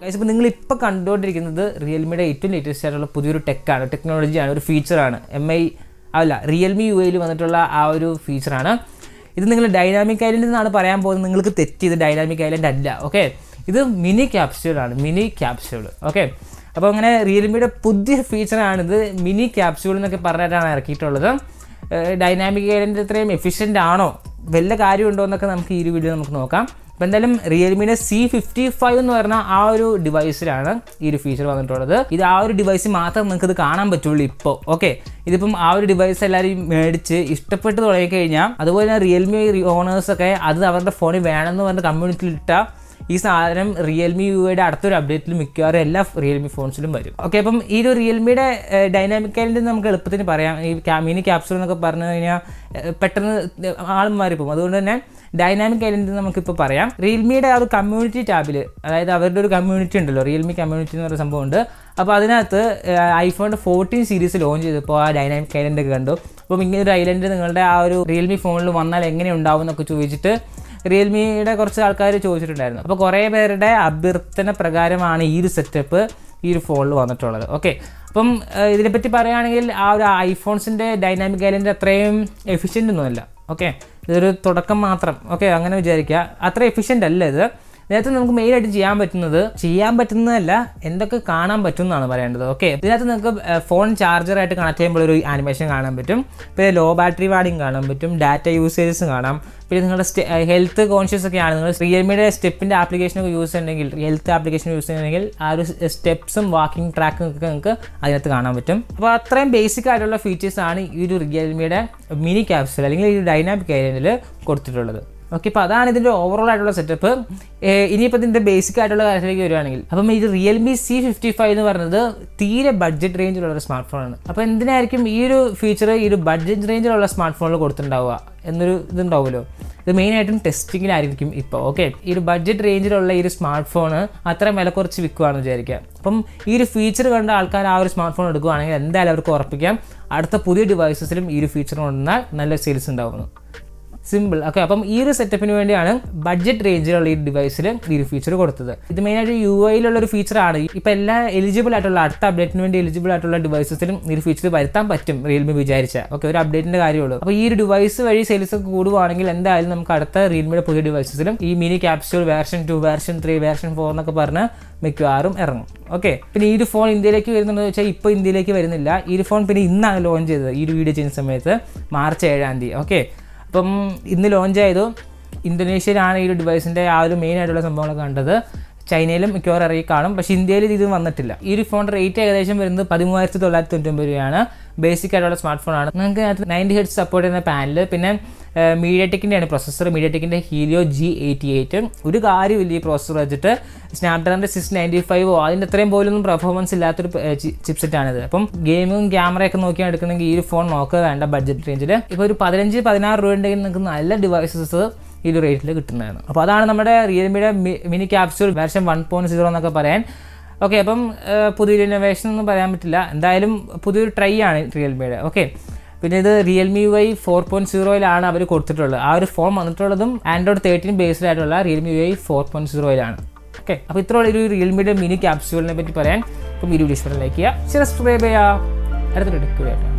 guys ഇപ്പോൾ നിങ്ങൾ ഇപ്പോൾ കണ്ടുകൊണ്ടിരിക്കുന്നത് റിയൽമിയുടെ ഏറ്റവും ലേറ്റസ്റ്റ് ആയിട്ടുള്ള പുതിയൊരു ടെക്കാണ് ടെക്നോളജിയാണ് ഒരു ഫീച്ചറാണ് എം ഐ അല്ല റിയൽമി യു ഐയിൽ വന്നിട്ടുള്ള ആ ഒരു ഫീച്ചറാണ് ഇത് നിങ്ങൾ ഡൈനാമിക് ഐലൻഡ് എന്നാണ് പറയാൻ പോകുന്നത് നിങ്ങൾക്ക് തെറ്റി ഇത് ഡൈനാമിക് ഐലൻഡ് അല്ല ഓക്കെ ഇത് മിനി ക്യാപ്സ്യൂളാണ് മിനി ക്യാപ്സ്യൂൾ ഓക്കെ അപ്പോൾ അങ്ങനെ റിയൽമിയുടെ പുതിയ ഫീച്ചറാണിത് മിനി ക്യാപ്സ്യൂൾ എന്നൊക്കെ പറഞ്ഞിട്ടാണ് ഇറക്കിയിട്ടുള്ളത് ഡൈനാമിക് ഐലൻഡ് ഇത്രയും എഫിഷ്യൻ്റ് ആണോ വല്ല കാര്യമുണ്ടോ എന്നൊക്കെ നമുക്ക് ഈ ഒരു വീഡിയോ നമുക്ക് നോക്കാം അപ്പോൾ എന്തായാലും റിയൽമിയുടെ സി ഫിഫ്റ്റി ഫൈവ് എന്ന് പറഞ്ഞ ആ ഒരു ഡിവൈസിലാണ് ഈ ഒരു ഫീച്ചർ വന്നിട്ടുള്ളത് ഇത് ആ ഒരു ഡിവൈസിൽ മാത്രം നിങ്ങൾക്ക് ഇത് കാണാൻ പറ്റുള്ളൂ ഇപ്പോൾ ഓക്കെ ഇതിപ്പം ആ ഒരു ഡിവൈസ് എല്ലാവരും മേടിച്ച് ഇഷ്ടപ്പെട്ട് തുടങ്ങിക്കഴിഞ്ഞാൽ അതുപോലെ തന്നെ റിയൽമി ഓണേഴ്സൊക്കെ അത് അവരുടെ ഫോണിൽ വേണമെന്ന് പറഞ്ഞ കമ്മ്യൂണിറ്റിയിൽ ഇട്ടാൽ ഈ സാധനം റിയൽമി യുടെ അടുത്തൊരു അപ്ഡേറ്റിൽ മിക്കവാറും എല്ലാ റിയൽമി ഫോൺസിലും വരും ഓക്കെ അപ്പം ഈ ഒരു റിയൽമിയുടെ ഡൈനാമിക് ഐലൻഡ് നമുക്ക് എളുപ്പത്തിന് പറയാം ഈ മിനി ക്യാപ്സൂൾ എന്നൊക്കെ പറഞ്ഞു കഴിഞ്ഞാൽ ഏഹ്, പെട്ടെന്ന് ആളും മാറിപ്പോകും അതുകൊണ്ട് തന്നെ ഡൈനാമിക് ഐലൻഡ് നമുക്കിപ്പോൾ പറയാം റിയൽമിയുടെ ആ ഒരു കമ്മ്യൂണിറ്റി ടാബിൽ അതായത് അവരുടെ ഒരു കമ്മ്യൂണിറ്റി ഉണ്ടല്ലോ റിയൽമി കമ്മ്യൂണിറ്റി എന്ന് പറയുന്ന സംഭവമുണ്ട് അപ്പോൾ അതിനകത്ത് ഐഫോണിൻ്റെ ഫോർട്ടീൻ സീരീസ് ലോഞ്ച് ചെയ്തപ്പോൾ ആ ഡൈനാമിക് ഐലൻഡ് ഒക്കെ കണ്ടു അപ്പം ഇങ്ങനെ ഒരു ഐലൻഡ് നിങ്ങളുടെ ആ ഒരു റിയൽമി ഫോണിൽ വന്നാൽ എങ്ങനെ ഉണ്ടാവും എന്നൊക്കെ ചോദിച്ചിട്ട് റിയൽമിയുടെ കുറച്ച് ആൾക്കാർ ചോദിച്ചിട്ടുണ്ടായിരുന്നു അപ്പോൾ കുറേ പേരുടെ അഭ്യർത്ഥന പ്രകാരമാണ് ഈ ഒരു സെറ്റപ്പ് ഈ ഒരു ഫോണിൽ വന്നിട്ടുള്ളത് ഓക്കെ അപ്പം ഏഹ്, ഇതിനെപ്പറ്റി പറയുകയാണെങ്കിൽ ആ ഒരു ഐഫോൺസിൻ്റെ ഡൈനാമിക് ഐലൻഡ് അത്രയും എഫിഷ്യൻ്റ് ഒന്നുമല്ല ഓക്കെ ഇതൊരു തുടക്കം മാത്രം ഓക്കെ അങ്ങനെ വിചാരിക്കുക അത്ര എഫിഷ്യൻ്റ് അല്ല ഇത് ഇതിനകത്ത് നമുക്ക് മെയിനായിട്ട് ചെയ്യാൻ പറ്റുന്നത് ചെയ്യാൻ പറ്റുന്നതല്ല എന്തൊക്കെ കാണാൻ പറ്റും എന്നാണ് പറയേണ്ടത് ഓക്കെ ഇതിനകത്ത് നിങ്ങൾക്ക് ഫോൺ ചാർജറായിട്ട് കണക്ട് ചെയ്യുമ്പോൾ ഒരു ആനിമേഷൻ കാണാൻ പറ്റും പിന്നെ ലോ ബാറ്ററി വാർഡിങ് കാണാൻ പറ്റും ഡാറ്റ യൂസേജസ് കാണാം പിന്നെ നിങ്ങളുടെ ഹെൽത്ത് കോൺഷ്യസ് ഒക്കെ ആണ് നിങ്ങൾ റിയൽമിയുടെ സ്റ്റെപ്പിൻ്റെ ആപ്ലിക്കേഷനൊക്കെ യൂസ് ചെയ്യുന്നുണ്ടെങ്കിൽ ഹെൽത്ത് ആപ്ലിക്കേഷൻ യൂസ് ചെയ്യുന്നുണ്ടെങ്കിൽ ആ ഒരു സ്റ്റെപ്സും വാക്കിംഗ് ട്രാക്കും ഒക്കെ നിങ്ങൾക്ക് അതിനകത്ത് കാണാൻ പറ്റും അപ്പോൾ അത്രയും ബേസിക് ആയിട്ടുള്ള ഫീച്ചേഴ്സ് ആണ് ഈ ഒരു റിയൽമിയുടെ മിനി ക്യാപ്സൽ അല്ലെങ്കിൽ ഈ ഡൈനാമിക് ഐലൻഡിൽ കൊടുത്തിട്ടുള്ളത് ഓക്കെ അപ്പോൾ അതാണ് ഇതിൻ്റെ ഓവറോൾ ആയിട്ടുള്ള സെറ്റപ്പ് ഇനിയിപ്പോൾ ഇതിൻ്റെ ബേസിക് ആയിട്ടുള്ള കാര്യത്തിലേക്ക് വരുവാണെങ്കിൽ അപ്പം ഇത് റിയൽമി സി ഫിഫ്റ്റി ഫൈവ് എന്ന് പറയുന്നത് തീരെ ബഡ്ജറ്റ് റേഞ്ചിലുള്ള ഒരു സ്മാർട്ട് ഫോണാണ് അപ്പോൾ എന്തിനായിരിക്കും ഈ ഒരു ഫീച്ചർ ഈ ഒരു ബഡ്ജറ്റ് റേഞ്ചിലുള്ള സ്മാർട്ട് ഫോണിൽ കൊടുത്തിട്ടുണ്ടാവുക എന്നൊരു ഇതുണ്ടാവുമല്ലോ ഇത് മെയിനായിട്ടും ടെസ്റ്റിങ്ങിലായിരിക്കും ഇപ്പോൾ ഓക്കെ ഈ ഒരു ബഡ്ജറ്റ് റേഞ്ചിലുള്ള ഈ ഒരു സ്മാർട്ട് ഫോൺ അത്ര വില കുറച്ച് വിൽക്കുകയാണെന്ന് വിചാരിക്കുക അപ്പം ഈ ഒരു ഫീച്ചർ കണ്ട ആൾക്കാർ ആ ഒരു സ്മാർട്ട് ഫോൺ എടുക്കുകയാണെങ്കിൽ എന്തായാലും അവർക്ക് ഉറപ്പിക്കാം അടുത്ത പുതിയ ഡിവൈസസിലും ഈ ഒരു ഫീച്ചർ കൊണ്ടുവന്നാൽ നല്ല സെയിൽസ് ഉണ്ടാവുന്നു സിമ്പിൾ ഓക്കെ അപ്പം ഈ ഒരു സെറ്റപ്പിന് വേണ്ടിയാണ് ബഡ്ജറ്റ് റേഞ്ചിലുള്ള ഈ ഡിവൈസിൽ ഈ ഒരു ഫീച്ചർ കൊടുത്തത് ഇത് മെയിനായിട്ട് യു ഐയിലുള്ള ഒരു ഫീച്ചറാണ് ഇപ്പോൾ എല്ലാ എലിജിബിൾ ആയിട്ടുള്ള അടുത്ത അപ്ഡേറ്റിന് വേണ്ടി എലിജിബിൾ ആയിട്ടുള്ള ഡിവൈസസിലും ഈ ഒരു ഫീച്ചർ വരുത്താൻ പറ്റും റിയൽമി വിചാരിച്ച ഓക്കെ ഒരു അപ്ഡേറ്റിൻ്റെ കാര്യമുള്ളൂ അപ്പോൾ ഈ ഒരു ഡിവൈസ് വഴി സെയിൽസ് ഒക്കെ കൂടുവാണെങ്കിൽ എന്തായാലും നമുക്ക് അടുത്ത റിയൽമിയുടെ പുതിയ ഡിവൈസസിലും ഈ mini capsule version two version three version four എന്നൊക്കെ പറഞ്ഞ് മിക്കവാറും ഇറങ്ങും ഓക്കെ പിന്നെ ഈ ഒരു ഫോൺ ഇന്ത്യയിലേക്ക് വരുന്നുണ്ടെന്ന് വെച്ചാൽ ഇപ്പോൾ ഇന്ത്യയിലേക്ക് വരുന്നില്ല ഈ ഒരു ഫോൺ പിന്നെ ഇന്നാണ് ലോഞ്ച് ചെയ്തത് ഈ ഒരു വീഡിയോ ചെയ്യുന്ന സമയത്ത് മാർച്ച് ഏഴാം തീയതി ഓക്കെ അപ്പം ഇന്ന് ലോഞ്ച് ചെയ്തു ഇന്തോനേഷ്യയിലാണ് ഈ ഒരു ഡിവൈസിൻ്റെ ആ ഒരു മെയിൻ ആയിട്ടുള്ള സംഭവങ്ങളൊക്കെ കണ്ടത് ചൈനയിലും മിക്കവാറും ഇറങ്ങി കാണും പക്ഷേ ഇന്ത്യയിൽ ഇത് വന്നിട്ടില്ല ഈ ഒരു ഫോണിൻ്റെ റേറ്റ് ഏകദേശം വരുന്നത് പതിമൂവായിരത്തി തൊള്ളായിരത്തി തൊണ്ണൂറ്റൊമ്പത് രൂപയാണ് ബേസിക് ആയിട്ടുള്ള സ്മാർട്ട് ഫോണാണ് നിങ്ങൾക്ക് അതിനകത്ത് നയൻറ്റി ഹെഡ് സപ്പോർട്ട് ചെയ്യുന്ന പാനൽ പിന്നെ മീഡിയ ടെക്കിൻ്റെയാണ് പ്രൊസസ്സർ മീഡിയ ടെക്കിൻ്റെ ഹീലിയോ ജി എയ്റ്റി എയ്റ്റ് ഒരു കാര്യമില്ല ഈ പ്രോസസ്സർ വെച്ചിട്ട് സ്നാപ്ഡ്രാഗണിൻ്റെ സിക്സ് നയൻറ്റി ഫൈവോ അതിൻ്റെ അത്രയും പോലൊന്നും പെർഫോമൻസ് ഇല്ലാത്തൊരു ചിപ്സെറ്റാണിത് അപ്പം ഗെയിമും ക്യാമറയൊക്കെ നോക്കിയാൽ എടുക്കണമെങ്കിൽ ഈ ഒരു ഫോൺ നോക്കുക വേണ്ട ബഡ്ജറ്റ് റേഞ്ചിൽ ഇപ്പോൾ ഒരു പതിനഞ്ച് പതിനാറ് രൂപ ഉണ്ടെങ്കിൽ നിങ്ങൾക്ക് നല്ല ഡിവൈസസ് ഈ ഒരു റേറ്റിൽ കിട്ടുന്നതാണ് അപ്പോൾ അതാണ് നമ്മുടെ റിയൽമിയുടെ mini capsule version one point zero എന്നൊക്കെ പറയാൻ ഓക്കെ അപ്പം ഏഹ്, പുതിയൊരു ഇന്നോവേഷൻ ഒന്നും പറയാൻ പറ്റില്ല എന്തായാലും പുതിയൊരു ട്രൈ ആണ് റിയൽമിയുടെ ഓക്കെ പിന്നെ ഇത് റിയൽമി വൈ ഫോർ പോയിന്റ് സീറോയിലാണ് അവർ കൊടുത്തിട്ടുള്ളത് ആ ഒരു ഫോൺ വന്നിട്ടുള്ളതും ആൻഡ്രോയിഡ് തേർട്ടീൻ ബേസ്ഡ് ആയിട്ടുള്ള റിയൽമി വൈ ഫോർ പോയിന്റ് സീറോയിലാണ് ഓക്കെ അപ്പോൾ ഇത്ര ഒരു റിയൽമിയുടെ മിനി ക്യാപ്സ്യൂളിനെ പറ്റി പറയാൻ ഇപ്പം ഈ വീഡിയോ ഇഷ്ടം ലൈക്ക് ചെയ്യുക സബ്സ്ക്രൈബ് ചെയ്യുക അടുത്തൊരു ടിക്ക്